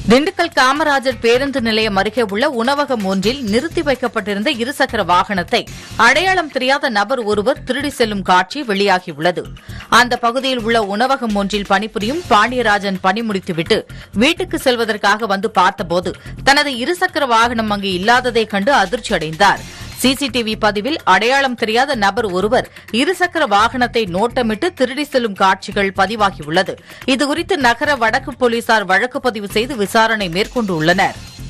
திண்டுக்கல் காமராஜர் பேருந்து நிலையம் அருகே உள்ள உணவகம் ஒன்றில் நிறுத்தி வைக்கப்பட்டிருந்த இருசக்கர வாகனத்தை அடையாளம் தெரியாத நபர் ஒருவர் திருடி செல்லும் காட்சி வெளியாகியுள்ளது அந்த பகுதியில் உள்ள உணவகம் ஒன்றில் பணிபுரியும் பாண்டியராஜன் பணி முடித்துவிட்டு வீட்டுக்கு செல்வதற்காக வந்து பார்த்தபோது தனது இருசக்கர வாகனம் அங்கு இல்லாததைக் கண்டு அதிர்ச்சியடைந்தார் சிசிடிவி பதிவில் அடையாளம் தெரியாத நபர் ஒருவர் இருசக்கர வாகனத்தை நோட்டமிட்டு திருடி செல்லும் காட்சிகள் பதிவாகியுள்ளது இதுகுறித்து நகர வடக்கு போலீசார் வழக்கு பதிவு செய்து விசாரணை மேற்கொண்டுள்ளனர்